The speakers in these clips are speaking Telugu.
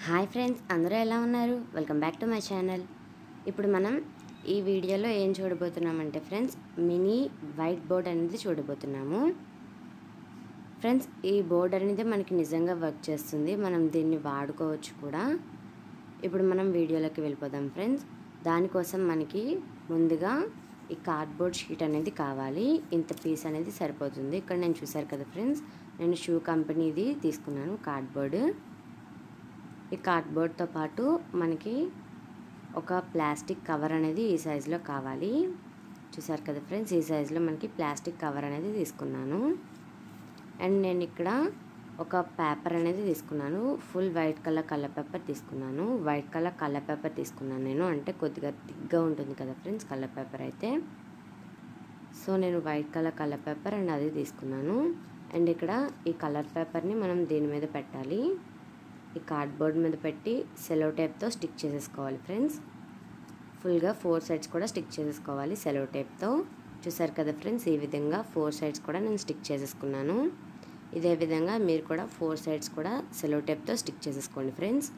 హాయ్ ఫ్రెండ్స్ అందరూ ఎలా ఉన్నారు welcome back to my channel ఇప్పుడు మనం ఈ వీడియోలో ఏం చూడబోతున్నామంటే ఫ్రెండ్స్ మినీ వైట్ బోర్డ్ అనేది చూడబోతున్నాము ఫ్రెండ్స్ ఈ బోర్డ్ అనేది మనకి నిజంగా వర్క్ చేస్తుంది మనం దీన్ని వాడుకోవచ్చు కూడా ఇప్పుడు మనం వీడియోలోకి వెళ్ళిపోదాం ఫ్రెండ్స్ దానికోసం మనకి ముందుగా ఈ కార్డ్బోర్డ్ షీట్ అనేది కావాలి ఇంత పీస్ అనేది సరిపోతుంది ఇక్కడ నేను చూసారు కదా ఫ్రెండ్స్ నేను షూ కంపెనీది తీసుకున్నాను కార్డ్బోర్డ్ ఈ కార్డ్బోర్డ్తో పాటు మనకి ఒక ప్లాస్టిక్ కవర్ అనేది ఈ సైజులో కావాలి చూసారు కదా ఫ్రెండ్స్ ఈ సైజులో మనకి ప్లాస్టిక్ కవర్ అనేది తీసుకున్నాను అండ్ నేను ఇక్కడ ఒక పేపర్ అనేది తీసుకున్నాను full white colour colour paper తీసుకున్నాను వైట్ కలర్ కలర్ పేపర్ తీసుకున్నాను నేను అంటే కొద్దిగా థిక్గా ఉంటుంది కదా ఫ్రెండ్స్ కలర్ పేపర్ అయితే సో నేను white colour colour paper and అది తీసుకున్నాను అండ్ ఇక్కడ ఈ కలర్ పేపర్ని మనం దీని మీద పెట్టాలి ఈ కార్డ్బోర్డ్ మీద పెట్టి సెలో టేప్తో స్టిక్ చేసేసుకోవాలి ఫ్రెండ్స్ ఫుల్గా ఫోర్ సైడ్స్ కూడా స్టిక్ చేసేసుకోవాలి సెలో టేప్తో చూసారు కదా ఫ్రెండ్స్ ఈ విధంగా ఫోర్ సైడ్స్ కూడా నేను స్టిక్ చేసేసుకున్నాను ఇదే విధంగా మీరు కూడా ఫోర్ సైడ్స్ కూడా సెలో టేప్తో స్టిక్ చేసేసుకోండి ఫ్రెండ్స్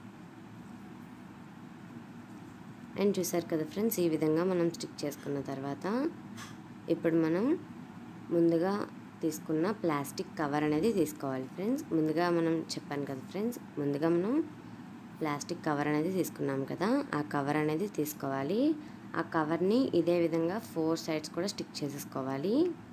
అండ్ చూసారు కదా ఫ్రెండ్స్ ఈ విధంగా మనం స్టిక్ చేసుకున్న తర్వాత ఇప్పుడు మనం ముందుగా తీసుకున్న ప్లాస్టిక్ కవర్ అనేది తీసుకోవాలి ఫ్రెండ్స్ ముందుగా మనం చెప్పాను కదా ఫ్రెండ్స్ ముందుగా మనం ప్లాస్టిక్ కవర్ అనేది తీసుకున్నాం కదా ఆ కవర్ అనేది తీసుకోవాలి ఆ కవర్ని ఇదే విధంగా ఫోర్ సైడ్స్ కూడా స్టిక్ చేసేసుకోవాలి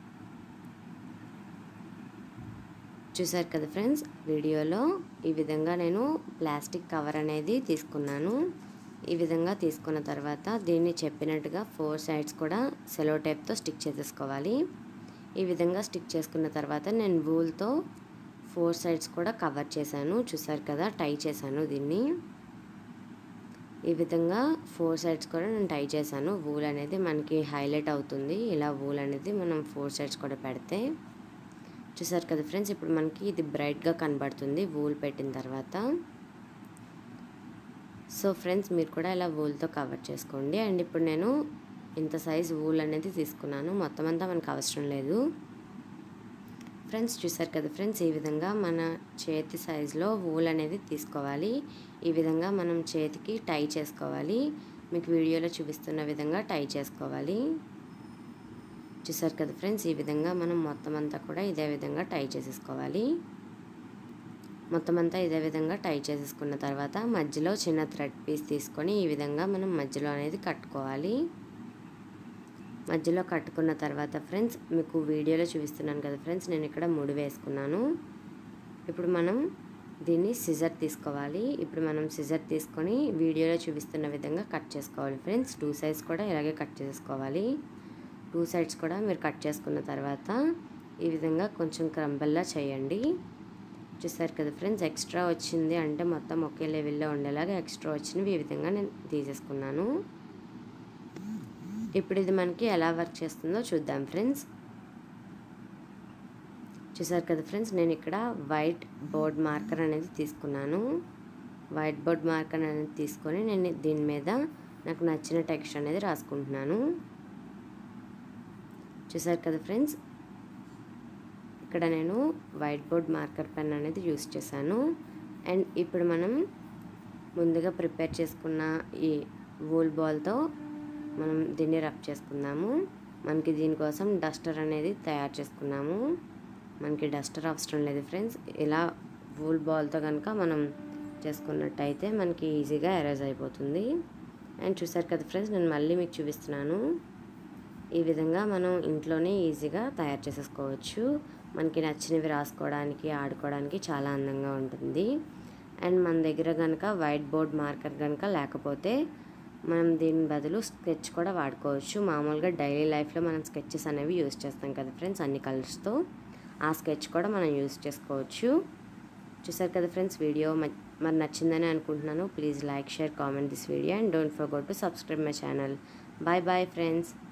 చూసారు కదా ఫ్రెండ్స్ వీడియోలో ఈ విధంగా నేను ప్లాస్టిక్ కవర్ అనేది తీసుకున్నాను ఈ విధంగా తీసుకున్న తర్వాత దీన్ని చెప్పినట్టుగా ఫోర్ సైడ్స్ కూడా సెలో టేప్తో స్టిక్ చేసేసుకోవాలి ఈ విధంగా స్టిక్ చేసుకున్న తర్వాత నేను వూల్తో ఫోర్ సైడ్స్ కూడా కవర్ చేశాను చూసారు కదా టై చేశాను దీన్ని ఈ విధంగా ఫోర్ సైడ్స్ కూడా నేను టై చేశాను వూల్ అనేది మనకి హైలైట్ అవుతుంది ఇలా వూల్ అనేది మనం ఫోర్ సైడ్స్ కూడా పెడితే చూసారు కదా ఫ్రెండ్స్ ఇప్పుడు మనకి ఇది బ్రైట్గా కనబడుతుంది వూల్ పెట్టిన తర్వాత సో ఫ్రెండ్స్ మీరు కూడా ఇలా వూల్తో కవర్ చేసుకోండి అండ్ ఇప్పుడు నేను ఇంత సైజ్ వూల్ అనేది తీసుకున్నాను మొత్తం అంతా మనకు అవసరం లేదు ఫ్రెండ్స్ చూసారు కదా ఫ్రెండ్స్ ఈ విధంగా మన చేతి సైజులో వూల్ అనేది తీసుకోవాలి ఈ విధంగా మనం చేతికి టై చేసుకోవాలి మీకు వీడియోలో చూపిస్తున్న విధంగా టై చేసుకోవాలి చూసారు కదా ఫ్రెండ్స్ ఈ విధంగా మనం మొత్తం అంతా కూడా ఇదే విధంగా టై చేసేసుకోవాలి మొత్తం అంతా ఇదే విధంగా టై చేసేసుకున్న తర్వాత మధ్యలో చిన్న థ్రెడ్ పీస్ తీసుకొని ఈ విధంగా మనం మధ్యలో అనేది కట్టుకోవాలి మధ్యలో కట్టుకున్న తర్వాత ఫ్రెండ్స్ మీకు వీడియోలో చూపిస్తున్నాను కదా ఫ్రెండ్స్ నేను ఇక్కడ ముడి వేసుకున్నాను ఇప్పుడు మనం దీన్ని సిజర్ తీసుకోవాలి ఇప్పుడు మనం సిజర్ తీసుకొని వీడియోలో చూపిస్తున్న విధంగా కట్ చేసుకోవాలి ఫ్రెండ్స్ టూ సైడ్స్ కూడా ఇలాగే కట్ చేసుకోవాలి టూ సైడ్స్ కూడా మీరు కట్ చేసుకున్న తర్వాత ఈ విధంగా కొంచెం క్రంబల్లా చేయండి చూసారు కదా ఫ్రెండ్స్ ఎక్స్ట్రా వచ్చింది అంటే మొత్తం ఒకే లెవెల్లో ఉండేలాగా ఎక్స్ట్రా వచ్చినవి ఈ విధంగా నేను తీసేసుకున్నాను ఇప్పుడు ఇది మనకి ఎలా వర్క్ చేస్తుందో చూద్దాం ఫ్రెండ్స్ చూసారు కదా ఫ్రెండ్స్ నేను ఇక్కడ వైట్ బోర్డ్ మార్కర్ అనేది తీసుకున్నాను వైట్ బోర్డ్ మార్కర్ అనేది తీసుకొని నేను దీని మీద నాకు నచ్చిన టెక్స్ట్ అనేది రాసుకుంటున్నాను చూసారు కదా ఫ్రెండ్స్ ఇక్కడ నేను వైట్ బోర్డ్ మార్కర్ పెన్ అనేది యూస్ చేశాను అండ్ ఇప్పుడు మనం ముందుగా ప్రిపేర్ చేసుకున్న ఈ వూల్ బాల్తో మనం దీన్ని రబ్ చేసుకుందాము మనకి దీనికోసం డస్టర్ అనేది తయారు చేసుకున్నాము మనకి డస్టర్ అవసరం లేదు ఫ్రెండ్స్ ఇలా వూల్ బాల్తో కనుక మనం చేసుకున్నట్టయితే మనకి ఈజీగా ఎరేజ్ అయిపోతుంది అండ్ చూసారు కదా ఫ్రెండ్స్ నేను మళ్ళీ మీకు చూపిస్తున్నాను ఈ విధంగా మనం ఇంట్లోనే ఈజీగా తయారు చేసేసుకోవచ్చు మనకి నచ్చినవి రాసుకోవడానికి ఆడుకోవడానికి చాలా అందంగా ఉంటుంది అండ్ మన దగ్గర కనుక వైట్ బోర్డ్ మార్కర్ కనుక లేకపోతే మనం దీని బదులు స్కెచ్ కూడా వాడుకోవచ్చు మామూలుగా డైలీ లైఫ్లో మనం స్కెచెస్ అనేవి యూస్ చేస్తాం కదా ఫ్రెండ్స్ అన్ని కలర్స్తో ఆ స్కెచ్ కూడా మనం యూస్ చేసుకోవచ్చు చూసారు కదా ఫ్రెండ్స్ వీడియో మరి నచ్చిందని అనుకుంటున్నాను please like share comment this video and don't forget to subscribe my channel bye bye friends